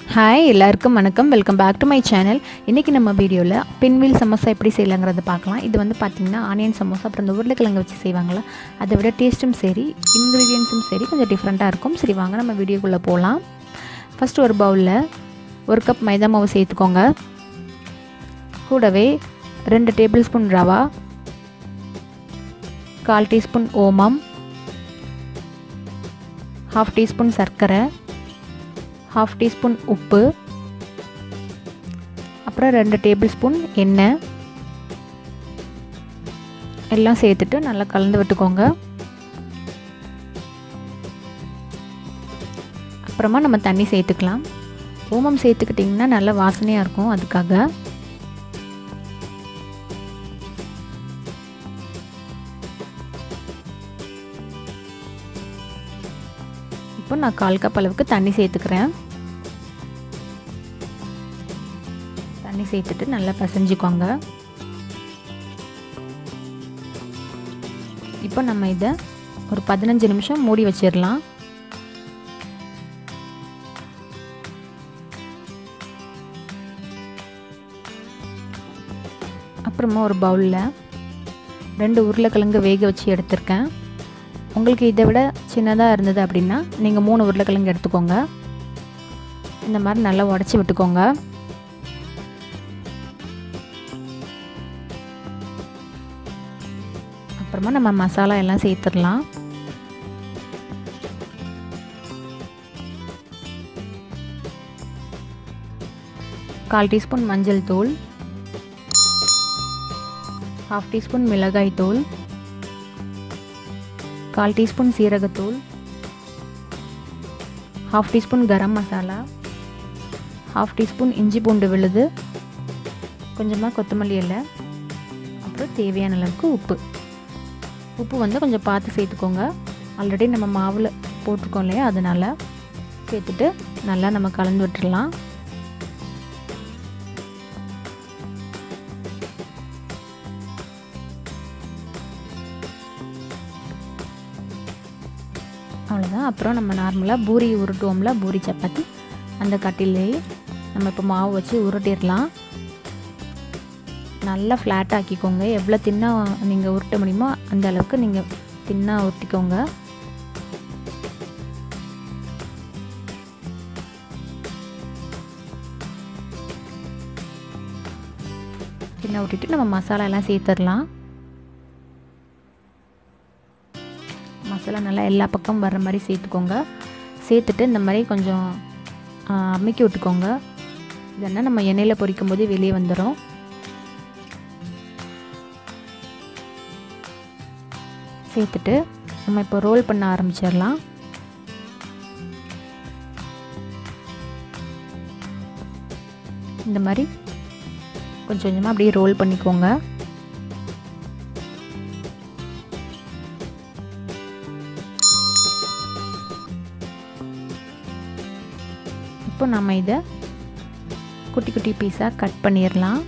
hi எல்லாருக்கும் வணக்கம் welcome back to my channel இன்றைக்கி நம்ம வீடியோவில் பின்வீல் சமோசா எப்படி செய்யலாங்கிறத பார்க்கலாம் இது வந்து பார்த்திங்கன்னா ஆனியன் சமோசா அப்புறம் இந்த உருளைக்கிழங்கு வச்சு செய்வாங்களா அதை விட டேஸ்ட்டும் சரி இன்க்ரீடியன்ஸும் சரி கொஞ்சம் டிஃப்ரெண்ட்டாக இருக்கும் சரி வாங்க நம்ம வீடியோக்குள்ளே போகலாம் ஃபஸ்ட்டு ஒரு பவுலில் ஒரு கப் மைதா மாவு சேர்த்துக்கோங்க கூடவே ரெண்டு டேபிள் ஸ்பூன் ரவா கால் டீஸ்பூன் ஓமம் ஹாஃப் டீஸ்பூன் சர்க்கரை ஹாஃப் டீஸ்பூன் உப்பு அப்புறம் ரெண்டு டேபிள் ஸ்பூன் எண்ணெய் எல்லாம் சேர்த்துட்டு நல்லா கலந்து விட்டுக்கோங்க அப்புறமா நம்ம தண்ணி சேர்த்துக்கலாம் ஓமம் சேர்த்துக்கிட்டிங்கன்னா நல்ல வாசனையாக இருக்கும் அதுக்காக இப்போ நான் கால் கப் அளவுக்கு தண்ணி சேர்த்துக்கிறேன் தண்ணி சேர்த்துட்டு நல்லா பசைஞ்சிக்கோங்க இப்போ நம்ம இதை ஒரு பதினஞ்சு நிமிஷம் மூடி வச்சிடலாம் அப்புறமா ஒரு பவுலில் ரெண்டு உருளைக்கிழங்கு வேக வச்சு எடுத்திருக்கேன் உங்களுக்கு இதை விட சின்னதாக இருந்தது அப்படின்னா நீங்கள் மூணு உருளைக்கிழங்கு எடுத்துக்கோங்க இந்த மாதிரி நல்லா உடச்சி விட்டுக்கோங்க அப்புறமா நம்ம மசாலா எல்லாம் சேர்த்துடலாம் கால் டீஸ்பூன் மஞ்சள் தூள் ஹாஃப் டீஸ்பூன் மிளகாய் தூள் கால் டீஸ்பூன் சீரகத்தூள் half teaspoon garam masala half teaspoon இஞ்சி பூண்டு விழுது கொஞ்சமாக கொத்தமல்லி இலை அப்புறம் தேவையான அளவுக்கு உப்பு உப்பு வந்து கொஞ்சம் பார்த்து சேர்த்துக்கோங்க ஆல்ரெடி நம்ம மாவில் போட்டிருக்கோம் இல்லையா அதனால் சேர்த்துட்டு நல்லா நம்ம கலந்து விட்டுடலாம் அவ்வளோதான் அப்புறம் நம்ம நார்மலாக பூரி உருட்டுவோம்ல பூரி சப்பாத்தி அந்த கட்டிலேயே நம்ம இப்போ மாவு வச்சு உருட்டிடலாம் நல்லா ஃப்ளாட் ஆக்கிக்கோங்க எவ்வளோ தின்னாக நீங்கள் உருட்ட முடியுமோ அந்த அளவுக்கு நீங்கள் தின்னாக உருட்டிக்கோங்க தின்ன விட்டுட்டு நம்ம மசாலா எல்லாம் சேர்த்துடலாம் மசாலா நல்லா எல்லா பக்கம் வர்ற மாதிரி சேர்த்துக்கோங்க சேர்த்துட்டு இந்த மாதிரி கொஞ்சம் அமுக்கி விட்டுக்கோங்க இதெல்லாம் நம்ம எண்ணெயில் பொரிக்கும் போது வெளியே வந்துடும் சேர்த்துட்டு நம்ம இப்போ ரோல் பண்ண ஆரம்பிச்சிடலாம் இந்த மாதிரி கொஞ்சம் கொஞ்சமாக அப்படியே ரோல் பண்ணிக்கோங்க இப்போ நம்ம இதை குட்டி குட்டி பீஸாக கட் பண்ணிடலாம்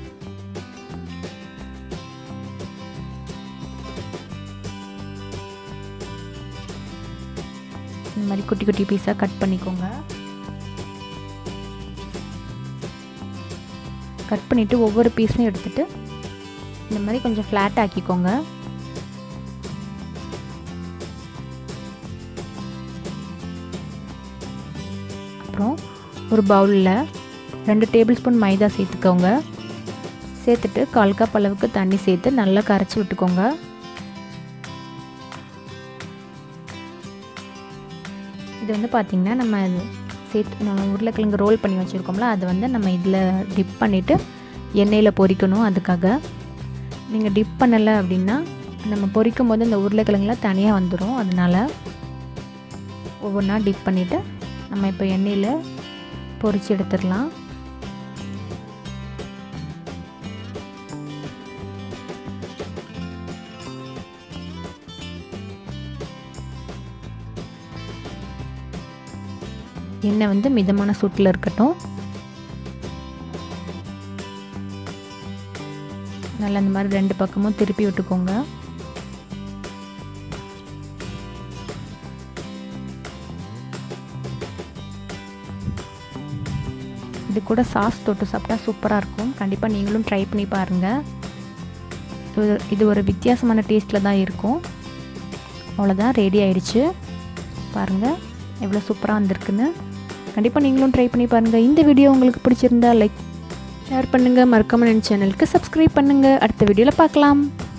இந்த மாதிரி குட்டி குட்டி பீஸாக கட் பண்ணிக்கோங்க கட் பண்ணிவிட்டு ஒவ்வொரு பீஸும் எடுத்துகிட்டு இந்த மாதிரி கொஞ்சம் ஃப்ளாட் ஆக்கிக்கோங்க அப்புறம் ஒரு பவுலில் ரெண்டு டேபிள் ஸ்பூன் மைதா சேர்த்துக்கோங்க சேர்த்துட்டு கால் கப் அளவுக்கு தண்ணி சேர்த்து நல்லா கரைச்சி விட்டுக்கோங்க இது வந்து பார்த்திங்கன்னா நம்ம சேர்த்து நம்ம உருளைக்கிழங்கு ரோல் பண்ணி வச்சுருக்கோம்ல அதை வந்து நம்ம இதில் டிப் பண்ணிவிட்டு எண்ணெயில் பொரிக்கணும் அதுக்காக நீங்கள் டிப் பண்ணலை அப்படின்னா நம்ம பொரிக்கும் போது இந்த உருளைக்கிழங்குலாம் தனியாக வந்துடும் அதனால் ஒவ்வொன்றா டிப் பண்ணிவிட்டு நம்ம இப்போ எண்ணெயில் பொரித்து எடுத்துடலாம் எண்ணெய் வந்து மிதமான சூட்டில் இருக்கட்டும் நல்லா இந்த மாதிரி ரெண்டு பக்கமும் திருப்பி விட்டுக்கோங்க இது கூட சாஸ் தொட்டு சாப்பிட்டா சூப்பராக இருக்கும் கண்டிப்பாக நீங்களும் ட்ரை பண்ணி பாருங்கள் இது இது ஒரு வித்தியாசமான டேஸ்ட்டில் தான் இருக்கும் அவ்வளோதான் ரெடி ஆயிடுச்சு பாருங்கள் எவ்வளோ சூப்பராக வந்திருக்குன்னு கண்டிப்பாக நீங்களும் ட்ரை பண்ணி பாருங்கள் இந்த வீடியோ உங்களுக்கு பிடிச்சிருந்தா லைக் ஷேர் பண்ணுங்கள் மறக்காமல் என் சேனலுக்கு சப்ஸ்கிரைப் பண்ணுங்கள் அடுத்த வீடியோவில் பார்க்கலாம்